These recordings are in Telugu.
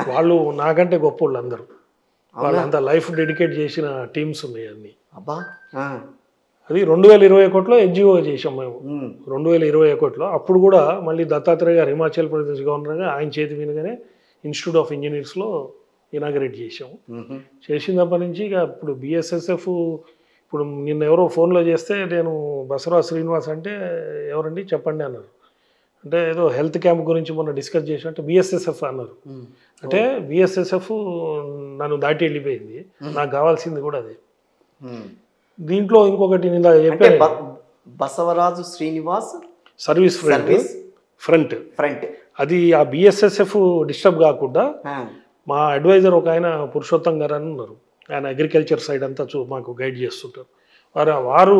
వాళ్ళు నాకంటే గొప్ప వాళ్ళు అందరూ వాళ్ళంతా లైఫ్ డెడికేట్ చేసిన టీమ్స్ ఉన్నాయి అన్ని అబ్బా ఆ. అది రెండు వేల ఇరవై ఒకటిలో ఎన్జిఓ చేసాం మేము ఉమ్. రెండు వేల ఇరవై ఒకటిలో అప్పుడు కూడా మళ్ళీ దత్తాత్రేయ గారు హిమాచల్ ప్రదేశ్ గవర్నర్గా ఆయన చేతి మీదుగానే ఇన్స్టిట్యూట్ ఆఫ్ ఇంజనీర్స్లో ఇనాగరేట్ చేసాం ఉహు. చేసినప్పటి నుంచి ఇక ఇప్పుడు బిఎస్ఎస్ఎఫ్ ఇప్పుడు నిన్న ఎవరో ఫోన్లో చేస్తే నేను బసవరాజ్ శ్రీనివాస్ అంటే ఎవరండి చెప్పండి అన్నారు అంటే ఏదో హెల్త్ క్యాంప్ గురించి మొన్న డిస్కస్ చేసినట్టు బిఎస్ఎస్ఎఫ్ అన్నారు ఉమ్. అంటే బిఎస్ఎస్ఎఫ్ నన్ను దాటి వెళ్ళిపోయింది నాకు కావాల్సింది కూడా అదే ఉమ్. దీంట్లో ఇంకొకటి నిన్న అంటే చెప్పాను బ- Basavaraju Srinivas service front service front front అది ఆ బిఎస్ఎస్ఎఫ్ డిస్టర్బ్ కాకుండా ఆ. మా అడ్వైజర్ ఒక ఆయన పురుషోత్తం గారు అని ఉన్నారు ఆయన అగ్రికల్చర్ సైడ్ అంతా చూ మాకు గైడ్ చేస్తుంటారు వారు వారు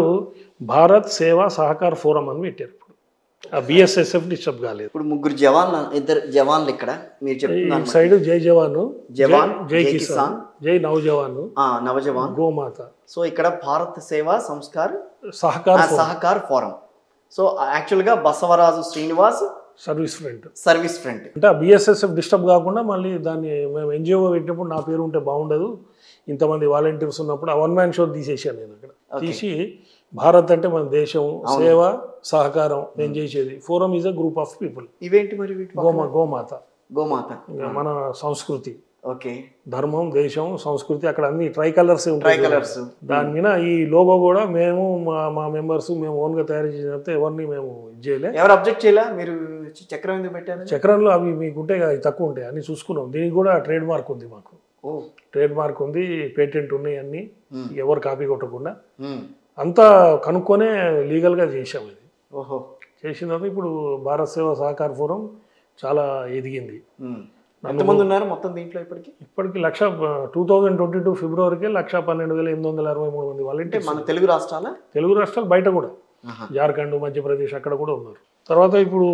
భారత్ సేవా సహకార్ ఫోరం అని పెట్టారు ఇప్పుడు ఆ బిఎస్ఎస్ఎఫ్ డిస్టర్బ్ కాలేదు ఇప్పుడు ముగ్గురు జవాన్లు ఇద్దరు జవాన్లు ఇక్కడ మీరు ఈ చెప్తున్నారు సైడ్ జై జవాను జవాన్, జై జై కిసాన్ కిసాన్. జై నవజవాను ఆ, నవజవాన్ గోమాత సో ఇక్కడ భారత్ సేవా సంస్కార్ సహకార్ ఆ, సహకార్ ఫోరం సో యాక్చువల్గా Basavaraju Srinivas service front service front అంటే ఆ బిఎస్ఎస్ఎఫ్ డిస్టర్బ్ కాకుండా మళ్ళీ దాన్ని మేము ఎన్జిఓ పెట్టినప్పుడు నా పేరు ఉంటే బాగుండదు ఇంతమంది వాలంటీర్స్ ఉన్నప్పుడు ఆ వన్ మ్యాన్ షో తీసేసాను నేను అక్కడ తీసి భారత్ అంటే మన దేశం సేవ సహకారం నేను చేసేది forum is a group of people ఇవేంటి మరి వీటి పక్కన? గోమా గోమాత గోమాత ఇంకా మన సంస్కృతి ఓకే ధర్మం దేశం సంస్కృతి అక్కడ అన్ని ట్రై కలర్స్ ట్రై ఉంటాయి కలర్స్ దాని మీద ఈ లోగో కూడా మేము మా మా మెంబర్స్ మేము ఓన్గా తయారు చేసినంత ఎవరిని మేము ఇది చేయలే ఎవరు అబ్జెక్ట్ చేయాల మీరు చక్రం ఎందుకు పెట్టారు చక్రంలో అవి మీకు ఉంటాయి కదా, అవి తక్కువ ఉంటాయి అన్ని చూసుకున్నాం దీనికి కూడా ట్రేడ్ మార్క్ ఉంది మాకు ఓ ట్రేడ్ మార్క్ ఉంది పేటెంట్ ఉన్నాయి అన్ని Hmm. ఎవరు కాపీ కొట్టకుండా ఉమ్. అంతా కనుక్కొనే లీగల్గా చేసాం ఇది ఓహో చేసిన తర్వాత ఇప్పుడు భారత్ సేవ సహకార ఫోరం చాలా ఎదిగింది ఉమ్. ఎంతమంది ఉన్నారు మొత్తం దీంట్లో ఇప్పటికి ఇప్పటికి లక్ష టూ థౌజండ్ ట్వంటీ టూ ఫిబ్రవరికి లక్ష పన్నెండు వేల ఎనిమిది వందల అరవై మూడు మంది అంటే వాలంటీర్స్ మన తెలుగు రాష్ట్రాల తెలుగు రాష్ట్రాలు బయట కూడా జార్ఖండ్ మధ్యప్రదేశ్ అక్కడ కూడా ఉన్నారు తర్వాత ఇప్పుడు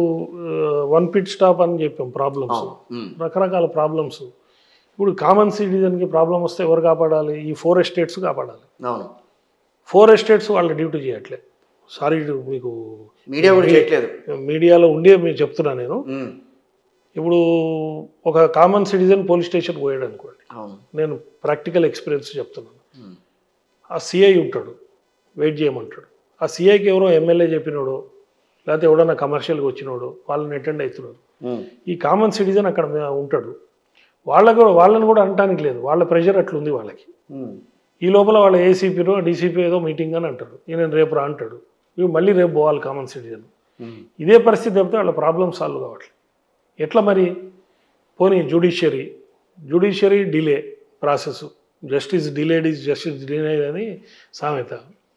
వన్ పిట్ స్టాప్ అని చెప్పాం ప్రాబ్లమ్స్ రకరకాల ప్రాబ్లమ్స్ ఇప్పుడు కామన్ సిటిజన్కి ప్రాబ్లం వస్తే ఎవరు కాపాడాలి ఈ ఫోర్ ఎస్టేట్స్ కాపాడాలి అవును ఫోర్ ఎస్టేట్స్ వాళ్ళ డ్యూటీ చేయట్లే సారీ మీకు మీడియా కూడా చేయట్లేదు మీడియాలో ఉండే మీరు చెప్తున్నా నేను ఉమ్. ఇప్పుడు ఒక కామన్ సిటిజన్ పోలీస్ స్టేషన్ పోయాడు అనుకోండి అవును నేను ప్రాక్టికల్ ఎక్స్పీరియన్స్ చెప్తున్నాను ఉమ్. ఆ సిఐ ఉంటాడు వెయిట్ చేయమంటాడు ఆ సిఐకి ఎవరో ఎమ్మెల్యే చెప్పినోడు లేకపోతే ఎవడన్నా కమర్షియల్గా వచ్చినోడు వాళ్ళని అటెండ్ అవుతున్నారు ఉమ్. ఈ కామన్ సిటిజన్ అక్కడ మే- ఉంటాడు వాళ్ళకు కూడా వాళ్ళని కూడా అనటానికి లేదు వాళ్ళ ప్రెషర్ అట్లుంది వాళ్ళకి ఉమ్. ఈ లోపల వాళ్ళ ఏసీపీనో డీసీపీ ఏదో మీటింగ్ అని అంటారు ఈయన రేపు రా అంటాడు ఇవి మళ్ళీ రేపు పోవాలి కామన్ సిటిజన్ ఉమ్. ఇదే పరిస్థితి చెప్తే వాళ్ళ ప్రాబ్లమ్ సాల్వ్ కావట్లేదు ఎట్లా మరి పోనీ judiciary judiciary delay process justice delayed is justice delayed అని సామెత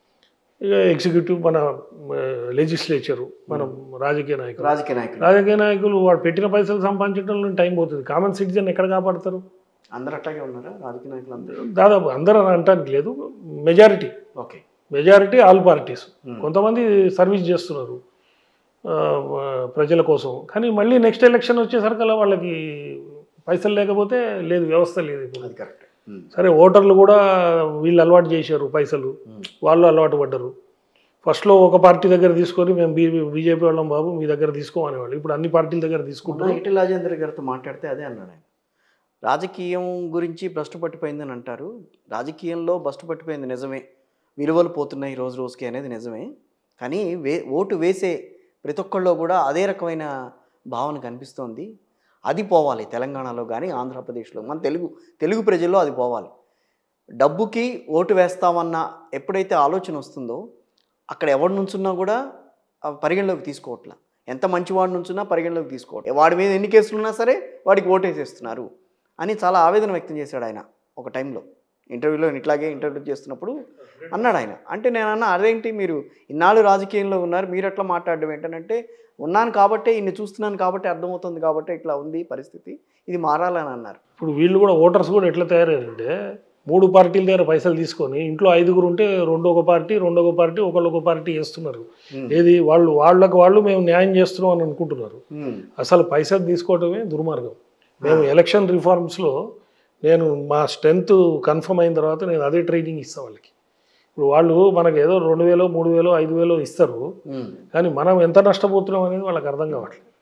ఇక ఎగ్జిక్యూటివ్ మన లెజిస్లేచరు మన రాజకీయ నాయకులు రాజకీయ నాయకులు రాజకీయ నాయకులు వాడు పెట్టిన పైసలు సంపాదించడంలో టైం పోతుంది కామన్ సిటిజన్ ఎక్కడ కాపాడతారు అందరు అట్లాగే ఉన్నారా రాజకీయ నాయకులు అందరూ దాదాపు అందరూ అని అనటానికి లేదు majority okay majority all parties కొంతమంది సర్వీస్ చేస్తున్నారు ఆ, ప్రజల కోసం కానీ మళ్ళీ నెక్స్ట్ ఎలక్షన్ వచ్చేసరికల్లా వాళ్ళకి పైసలు లేకపోతే లేదు వ్యవస్థ లేదు ఇప్పుడు అది కరెక్ట్ సరే ఓటర్లు కూడా వీళ్ళు అలవాటు చేశారు పైసలు వాళ్ళు అలవాటు పడ్డరు ఫస్ట్లో ఒక పార్టీ దగ్గర తీసుకొని మేము బీ బీజేపీ వాళ్ళం బాబు మీ దగ్గర తీసుకోమనేవాళ్ళు ఇప్పుడు అన్ని పార్టీల దగ్గర తీసుకుంటాం మొన్న ఈటెల రాజేందర్ గారితో మాట్లాడితే అదే అన్నాడు ఆయన రాజకీయం గురించి భ్రష్టు పట్టిపోయిందని అంటారు రాజకీయంలో భ్రష్టు పట్టిపోయింది నిజమే విలువలు పోతున్నాయి రోజు రోజుకి అనేది నిజమే కానీ వే ఓటు వేసే ప్రతి ఒక్కళ్ళలో కూడా అదే రకమైన భావన కనిపిస్తోంది అది పోవాలి తెలంగాణలో కానీ ఆంధ్రప్రదేశ్లో మన తెలుగు తెలుగు ప్రజల్లో అది పోవాలి డబ్బుకి ఓటు వేస్తామన్న ఎప్పుడైతే ఆలోచన వస్తుందో అక్కడ ఎవరి నుంచున్నా కూడా ఆ పరిగణలోకి తీసుకోవట్లా ఎంత మంచివాడి నుంచున్నా పరిగణలోకి తీసుకోవట్లేదు వాడి మీద ఎన్ని కేసులు ఉన్నా సరే వాడికి ఓటేసేస్తున్నారు అని చాలా ఆవేదన వ్యక్తం చేశాడు ఆయన ఒక టైంలో ఇంటర్వ్యూలో ఇట్లాగే ఇంటర్వ్యూ చేస్తున్నప్పుడు అన్నాడు ఆయన అంటే నేను అన్న అదేంటి మీరు ఇన్నాళ్ళు రాజకీయంలో ఉన్నారు మీరు ఎట్లా మాట్లాడడం ఏంటంటే ఉన్నాను కాబట్టే ఇన్ని చూస్తున్నాను కాబట్టి అర్థమవుతుంది కాబట్టి ఇట్లా ఉంది పరిస్థితి ఇది మారాలని అన్నారు ఇప్పుడు వీళ్ళు కూడా ఓటర్స్ కూడా ఎట్లా తయారయ్యారంటే మూడు పార్టీల దగ్గర పైసలు తీసుకొని ఇంట్లో ఐదుగురు ఉంటే రెండో ఒక పార్టీ రెండో ఒక పార్టీ ఒకళ్ళు ఒక పార్టీ వేస్తున్నారు ఏది వాళ్ళు వాళ్ళకు వాళ్ళు మేము న్యాయం చేస్తున్నాం అని అనుకుంటున్నారు అసలు పైసలు తీసుకోవటమే దుర్మార్గం మేము ఎలక్షన్ రిఫార్మ్స్లో నేను మా స్ట్రెంత్ కన్ఫర్మ్ అయిన తర్వాత నేను అదే ట్రైనింగ్ ఇస్తాను వాళ్ళకి ఇప్పుడు వాళ్ళు మనకు ఏదో రెండు వేలో మూడు వేలో ఐదు వేలో ఇస్తారు కానీ మనం ఎంత నష్టపోతున్నాం అనేది వాళ్ళకి అర్థం కావట్లేదు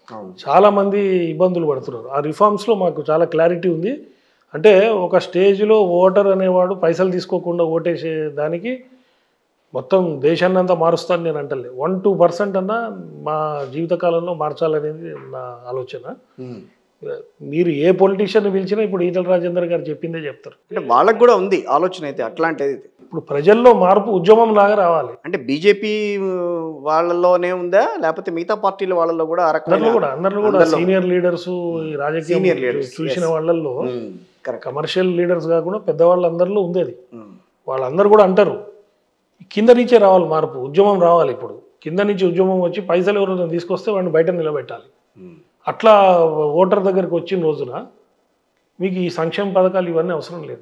అవును చాలా మంది ఇబ్బందులు పడుతున్నారు ఆ రిఫార్మ్స్లో మాకు చాలా క్లారిటీ ఉంది అంటే ఒక స్టేజ్లో ఓటర్ అనేవాడు పైసలు తీసుకోకుండా ఓటేసే దానికి మొత్తం దేశాన్ని అంతా మారుస్తాను నేను అంటలే వన్ టూ పర్సెంట్ అన్నా మా జీవితకాలంలో మార్చాలనేది నా ఆలోచన ఉమ్. మీరు ఏ పొలిటీషియన్ పిలిచినా ఇప్పుడు ఈటల రాజేందర్ గారు చెప్పిందే చెప్తారు అంటే వాళ్ళకు కూడా ఉంది ఆలోచన అయితే అట్లాంటిది ఇప్పుడు ప్రజల్లో మార్పు ఉద్యమం లాగా రావాలి అంటే బీజేపీ వాళ్ళలోనే ఉందా లేకపోతే మిగతా పార్టీల వాళ్ళలో కూడా ఆ అందరిలో రకమైన కూడా అందరిలో కూడా అందరిలో. సీనియర్ లీడర్స్ ఈ రాజకీయ Senior leaders, చూసిన yes. వాళ్ళల్లో కరెక్ట్ కమర్షియల్ లీడర్స్ కాకుండా పెద్దవాళ్ళందరిలో ఉంది అది వాళ్ళందరూ కూడా అంటారు కింద నుంచే రావాలి మార్పు ఉద్యమం రావాలి ఇప్పుడు కింద నుంచి ఉద్యమం వచ్చి పైసలు ఎవరైనా తీసుకొస్తే వాడిని బయట నిలబెట్టాలి అట్లా ఓటర్ దగ్గరికి వచ్చిన రోజున మీకు ఈ సంక్షేమ పథకాలు ఇవన్నీ అవసరం లేదు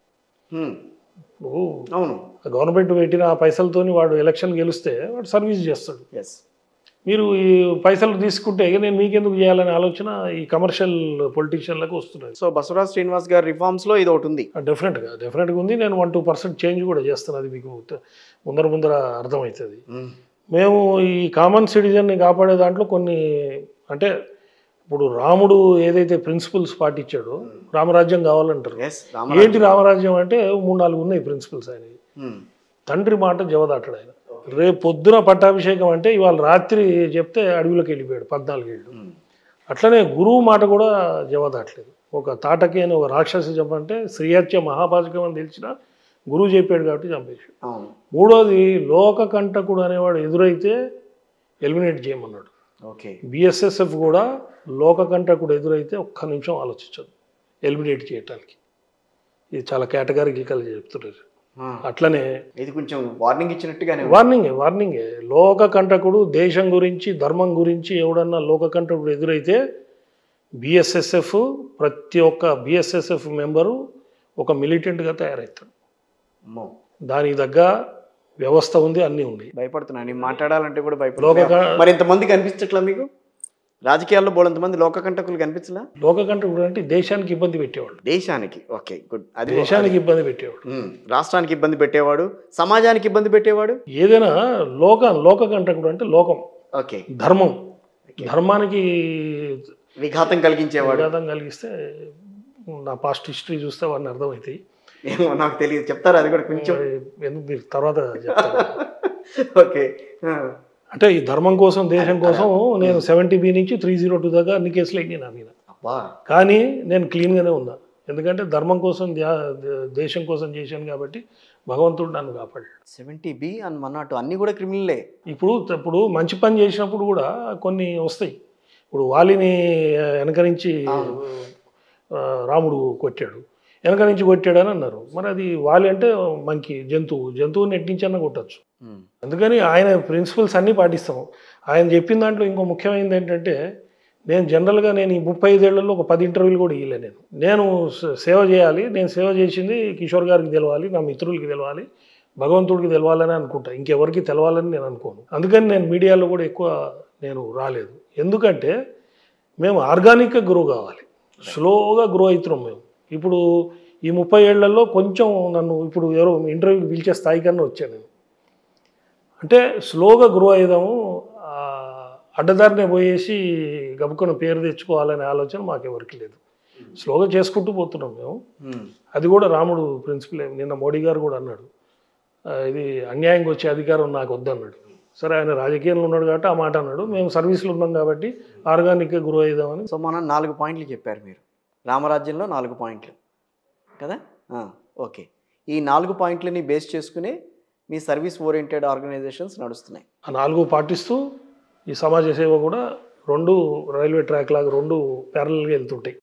ఇప్పుడు అవును గవర్నమెంట్ పెట్టిన ఆ పైసలతోని వాడు ఎలక్షన్ గెలిస్తే వాడు సర్వీస్ చేస్తాడు ఎస్ మీరు ఈ పైసలు తీసుకుంటే ఇక నేను మీకెందుకు చేయాలనే ఆలోచన ఈ కమర్షియల్ పొలిటీషియన్లకు వస్తున్నది సో బసవరాజ్ శ్రీనివాస్ గారి రిఫార్మ్స్ లో ఇది ఒకటి ఉంది డెఫినెట్గా డెఫినెట్గా ఉంది నేను వన్ టూ పర్సెంట్ చేంజ్ కూడా చేస్తాను అది మీకు త- ముందర ముందర అర్థమవుతుంది మేము ఈ కామన్ సిటిజన్ని కాపాడే దాంట్లో కొన్ని అంటే ఇప్పుడు రాముడు ఏదైతే ప్రిన్సిపల్స్ పాటించాడో రామరాజ్యం కావాలంటారు ఎస్ ఏంటి రామరాజ్యం అంటే మూడు నాలుగు ఉన్నాయి ప్రిన్సిపల్స్ ఆయన తండ్రి మాట జవదాటాడు ఆయన రేపు పొద్దున పట్టాభిషేకం అంటే ఇవాళ రాత్రి చెప్తే అడవిలోకి వెళ్ళిపోయాడు పద్నాలుగేళ్ళు అట్లనే గురువు మాట కూడా జవదాటలేదు ఒక తాటకి అని ఒక రాక్షసి చెప్పంటే శ్రీహత్య మహాపాజకం అని తెలిసిన గురువు చెప్పాడు కాబట్టి చంపేశాడు అవును మూడోది లోక కంటకుడు అనేవాడు ఎదురైతే ఎలిమినేట్ చేయమన్నాడు ఓకే బిఎస్ఎస్ఎఫ్ కూడా లోక కంటకుడు ఎదురైతే ఒక్క నిమిషం ఆలోచించదు ఎలిమినేట్ చేయటానికి ఇది చాలా కేటగారికల్ చెప్తున్నారు అట్లనే ఇది కొంచెం వార్నింగ్ ఇచ్చినట్టుగానే ఉంది. వార్నింగే వార్నింగే లోక కంటకుడు దేశం గురించి ధర్మం గురించి ఎవడన్నా లోక కంటకుడు ఎదురైతే బిఎస్ఎస్ఎఫ్ ప్రతి ఒక్క బిఎస్ఎస్ఎఫ్ మెంబరు ఒక మిలిటెంట్గా తయారవుతాడు అమ్మో దానికి తగ్గ వ్యవస్థ ఉంది అన్నీ ఉన్నాయి భయపడుతున్నా నేను మాట్లాడాలంటే కూడా లోక భయపడుతున్నా మరి ఇంతమంది కనిపించట్లా మీకు రాజకీయాల్లో బోలంత మంది లోక కంటకులు కనిపించలా లోక కంటకుడు అంటే దేశానికి ఇబ్బంది పెట్టేవాడు దేశానికి ఓకే గుడ్ అది దేశానికి ఇబ్బంది పెట్టేవాడు ఉమ్, రాష్ట్రానికి ఇబ్బంది పెట్టేవాడు సమాజానికి ఇబ్బంది పెట్టేవాడు ఏదైనా లోక లోక కంటకుడు అంటే లోకం ఓకే ధర్మం ధర్మానికి విఘాతం కలిగించేవాడు విఘాతం కలిగిస్తే నా పాస్ట్ హిస్టరీ చూస్తే వాడిని అర్థమవుతాయి ఏమో నాకు తెలియదు చెప్తారా అది కూడా కొంచెం మరి ఎందుకు మీరు తర్వాత చెప్తాను ఓకే ఆ, అంటే ఈ ధర్మం కోసం దేశం కోసం నేను సెవెంటీ బి నుంచి త్రీ జీరో టూ దాకా అన్ని కేసులు అయినాయి నా మీద అబ్బా కానీ నేను క్లీన్గానే ఉన్నా ఎందుకంటే ధర్మం కోసం ధ్యా- దేశం కోసం చేశాను కాబట్టి భగవంతుడు నన్ను కాపాడాడు సెవెంటీ బి అని మన్నట్టు అన్ని కూడా క్రిమినల్లే ఇప్పుడు ఇప్పుడు మంచి పని చేసినప్పుడు కూడా కొన్ని వస్తాయి ఇప్పుడు వాలిని వెనక నుంచి ఆ, రాముడు కొట్టాడు వెనక నుంచి కొట్టాడని అన్నారు మరి అది వాలి అంటే మంకి జంతువు జంతువుని ఎట్టించన్నా కొట్టచ్చు ఉమ్, అందుకని ఆయన ప్రిన్సిపల్స్ అన్నీ పాటిస్తాం ఆయన చెప్పిన దాంట్లో ఇంకో ముఖ్యమైనది ఏంటంటే నేను జనరల్గా నేను ఈ ముప్పై ఐదేళ్లలో ఒక పది ఇంటర్వ్యూలు కూడా ఇవ్వలే నేను నేను స- సేవ చేయాలి నేను సేవ చేసింది కిషోర్ గారికి తెలవాలి నా మిత్రులకి తెలవాలి భగవంతుడికి తెలవాలని అనుకుంటా ఇంకెవరికి తెలవాలని నేను అనుకోను అందుకని నేను మీడియాలో కూడా ఎక్కువ నేను రాలేదు ఎందుకంటే మేము ఆర్గానిక్గా గ్రో కావాలి స్లోగా గ్రో అవుతున్నాం మేము ఇప్పుడు ఈ ముప్పై ఏళ్లలో కొంచెం నన్ను ఇప్పుడు ఎవరో ఇంటర్వ్యూకి పిలిచే స్థాయి కన్నా వచ్చాను నేను అంటే స్లోగా గ్రో అయ్యాము ఆ, అడ్డదారినే పోయేసి గబుక్కున పేరు తెచ్చుకోవాలనే ఆలోచన మాకెవరికి లేదు స్లోగా చేసుకుంటూ పోతున్నాం మేము ఉమ్, అది కూడా రాముడు ప్రిన్సిపల్ నిన్న మోడీ గారు కూడా అన్నాడు ఆ, ఇది అన్యాయంగా వచ్చే అధికారం నాకు వద్దన్నాడు సరే ఆయన రాజకీయంలో ఉన్నాడు కాబట్టి ఆ మాట అన్నాడు మేము సర్వీస్లో ఉన్నాం కాబట్టి ఆర్గానిక్గా గ్రో అయ్యామని సో మనం నాలుగు పాయింట్లు చెప్పారు మీరు రామరాజ్యంలో నాలుగు పాయింట్లు కదా ఆ, ఓకే ఈ నాలుగు పాయింట్లని బేస్ చేసుకుని మీ సర్వీస్ ఓరియంటెడ్ ఆర్గనైజేషన్స్ నడుస్తున్నాయి ఆ నాలుగు పాటిస్తూ ఈ సమాజ సేవ కూడా రెండు రైల్వే ట్రాక్ లాగా రెండు ప్యారల్గా వెళ్తుంటాయి